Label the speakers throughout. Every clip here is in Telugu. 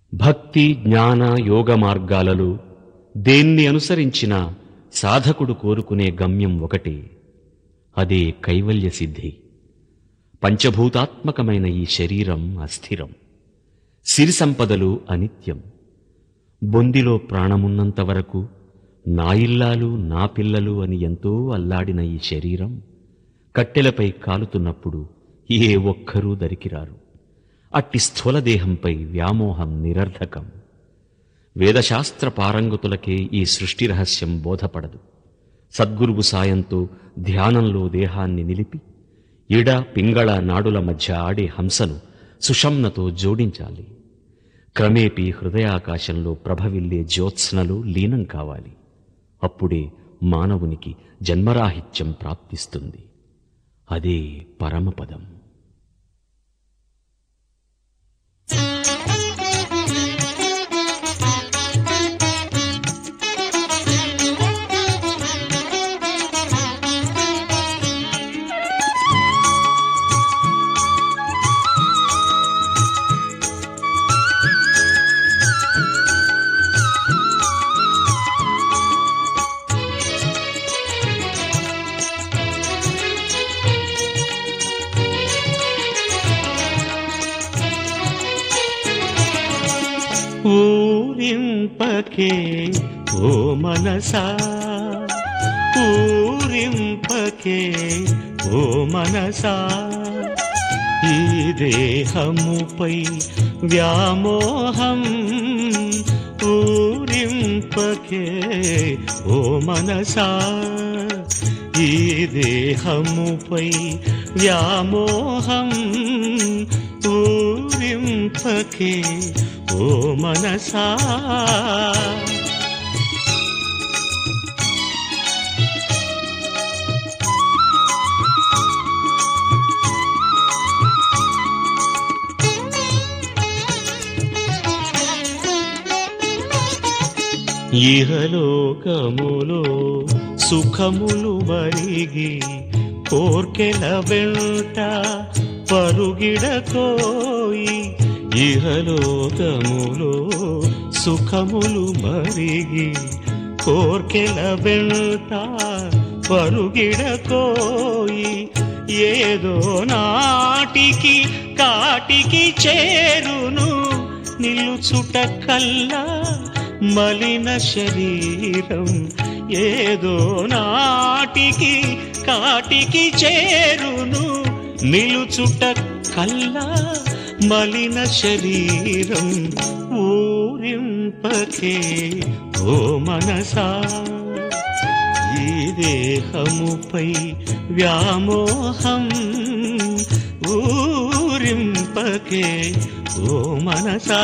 Speaker 1: భక్తి జ్ఞాన యోగ మార్గాలలో దేన్ని అనుసరించినా సాధకుడు కోరుకునే గమ్యం ఒకటే అదే కైవల్య సిద్ధి పంచభూతాత్మకమైన ఈ శరీరం అస్థిరం సిరి సంపదలు అనిత్యం బొందిలో ప్రాణమున్నంత వరకు నా ఇల్లాలు నా పిల్లలు అని ఎంతో అల్లాడిన ఈ శరీరం కట్టెలపై కాలుతున్నప్పుడు ఏ ఒక్కరూ దరికిరారు అట్టి స్థూలదేహంపై వ్యామోహం నిరర్ధకం వేదశాస్త్ర పారంగతులకే ఈ సృష్టి రహస్యం బోధపడదు సద్గురువు సాయంతో ధ్యానంలో దేహాన్ని నిలిపి ఇడ పింగళ నాడుల మధ్య ఆడే హంసను సుషమ్నతో జోడించాలి క్రమేపీ హృదయాకాశంలో ప్రభవిల్లే జ్యోత్స్నలో లీనం కావాలి అప్పుడే మానవునికి జన్మరాహిత్యం ప్రాప్తిస్తుంది అదే పరమపదం ఊరింపకే ఓ మనసా ఊరింపకే ఓ మనసా ఈ దేహముపై వ్యామోహం ఊరింపకే ఓ మనసా ఈ దేహముపై వ్యామోహం ఊరింపకే ఓ మనసా ఇహలోకములో సుఖములు మరిగి కోర్కెల వెంట పరుగిడకోయి ఇహలోకములో సుఖములు మరిగి కోర్కెల వెంట పరుగిడకోయి ఏదో నాటికి కాటికి చేరును నిలుచుట కల్లా మలిన శరీరం ఏదో నాటికి కాటికి చేరును నిలుచుట కల్లా మలిన శరీరం ఊరింపకే ఓ మనసా ఈ దేహముపై వ్యామోహం ఊరింపకే ఓ మనసా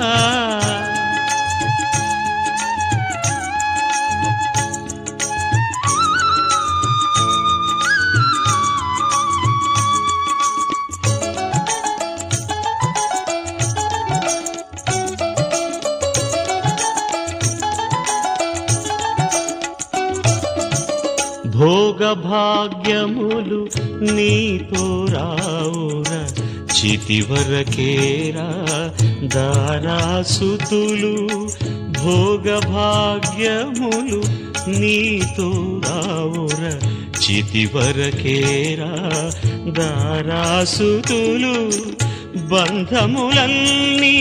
Speaker 1: భోగభాగ్యములు నీతో రావుర చితివరకేరా దారాసుతులు భోగభాగ్యములు నీతో రావుర చితివరకేరా దారాసుతులు బంధములన్నీ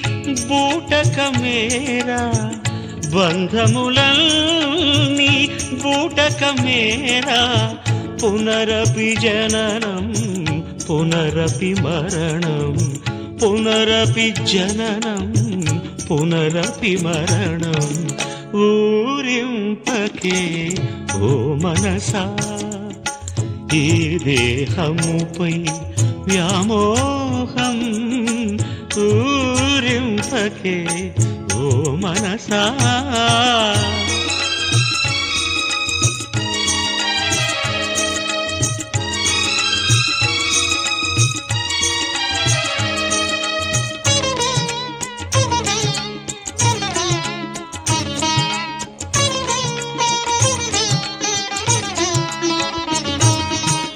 Speaker 1: బూటకమేరా బంధములన్నీ బూటకమేరా పునరపి జననం పునరపి మరణం పునరపి జననం పునరపి మరణం ఊరింపకే ఓ మనసా ఈ దేహముపై వ్యామోహం ఊరింపకే ఓ మనసా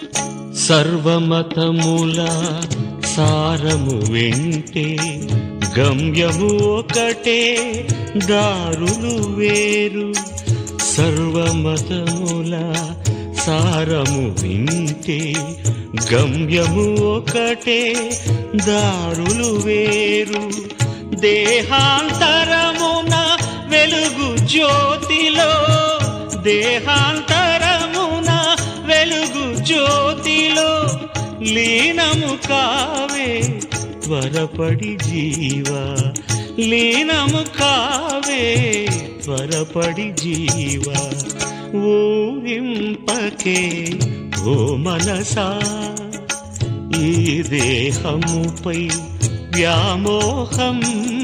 Speaker 1: సర్వమతముల సారము వింటే గమ్యము ఒకటే దారులు వేరు సర్వమతముల సారము వింటే గమ్యము ఒకటే దారులు వేరు దేహాంతరమున వెలుగు జ్యోతిలో దేహాంతరమున వెలుగు జ్యోతిలో లీనము కావే త్వరపడి జీవా లీనము కావే త్వరపడి జీవా ఊరింపకే ఓ మనసా ఈ దేహముపై వ్యామోహం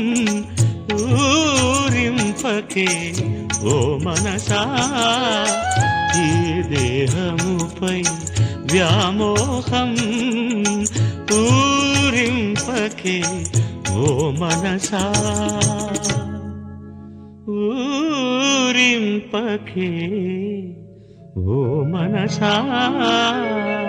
Speaker 1: ఊరింపకే ఓ మనసా ఈ దేహముపై వ్యామోహం ఊరింపకే ఓ మనసా ఊరింపకే ఓ మనసా